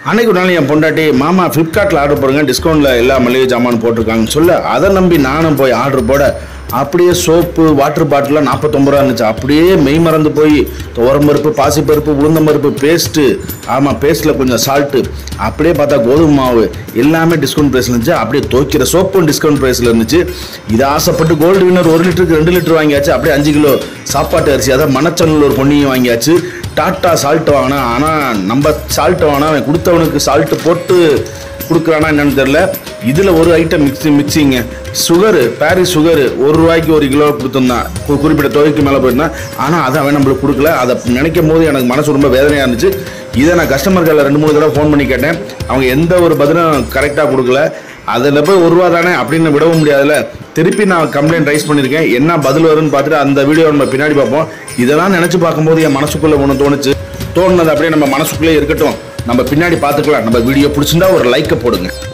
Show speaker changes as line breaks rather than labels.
அன்னைக்கு ஒரு நாள் என் பொண்டாட்டி மாமா ஃப்ளிப்கார்ட்டில் ஆர்டர் போடுங்க டிஸ்கவுண்ட்டில் எல்லா மளிகை ஜாமான் போட்டிருக்காங்கன்னு சொல்ல அதை நம்பி நானும் போய் ஆர்டர் போட அப்படியே சோப்பு வாட்டர் பாட்டிலாம் நாற்பத்தொம்பது ரூபா இருந்துச்சு அப்படியே மெய் மறந்து போய் துவரம்பருப்பு பாசிப்பருப்பு உளுந்தம்பருப்பு பேஸ்ட்டு ஆமாம் பேஸ்ட்டில் கொஞ்சம் சால்ட்டு அப்படியே பார்த்தா கோதுமை மாவு எல்லாமே டிஸ்கவுண்ட் ப்ரைஸில் இருந்துச்சு அப்படியே துவைக்கிற சோப்பும் டிஸ்கவுண்ட் ப்ரைஸில் இருந்துச்சு இதை ஆசைப்பட்டு கோல்டு வின்னர் ஒரு லிட்டருக்கு ரெண்டு லிட்டர் வாங்கியாச்சு அப்படியே அஞ்சு கிலோ சாப்பாட்டு அரிசி அதாவது மணச்சன்னல் ஒரு பொன்னியும் வாங்கியாச்சு டாட்டா சால்ட் வாங்கினா ஆனால் நம்ம சால்ட் வாங்கினா அவன் கொடுத்தவனுக்கு சால்ட்டு போட்டு கொடுக்குறானா என்னன்னு தெரில இதில் ஒரு ஐட்டம் மிக்ஸி மிக்சிங்க சுகரு பாரிஸ் சுகரு ஒரு ரூபாய்க்கு ஒரு கிலோ கொடுத்துருந்தான் கு- குறிப்பிட்ட தொகைக்கு மேலே போயிருந்தான் ஆனால் அதை அவன் நம்மளுக்கு கொடுக்கல அதை நினைக்கும் போது எனக்கு மனசு ரொம்ப வேதனையாக இருந்துச்சு இதை நான் கஸ்டமர் கேரில் ரெண்டு மூணு தடவை ஃபோன் பண்ணி கேட்டேன் அவங்க எந்த ஒரு பதிலும் கரெக்டாக கொடுக்கல அதில் போய் ஒரு ரூபா தானே அப்படின்னு விடவும் முடியாதுல்ல திருப்பி நான் கம்ப்ளைண்ட் ரைஸ் பண்ணியிருக்கேன் என்ன பதில் வரும்னு பார்த்துட்டு அந்த வீடியோ நம்ம பின்னாடி பார்ப்போம் இதெல்லாம் நினச்சி பார்க்கும்போது என் மனசுக்குள்ளே ஒன்று தோணுச்சு தோணுனது அப்படியே நம்ம மனசுக்குள்ளே இருக்கட்டும் நம்ம பின்னாடி பார்த்துக்கலாம் நம்ம வீடியோ பிடிச்சிருந்தா ஒரு லைக்கை போடுங்க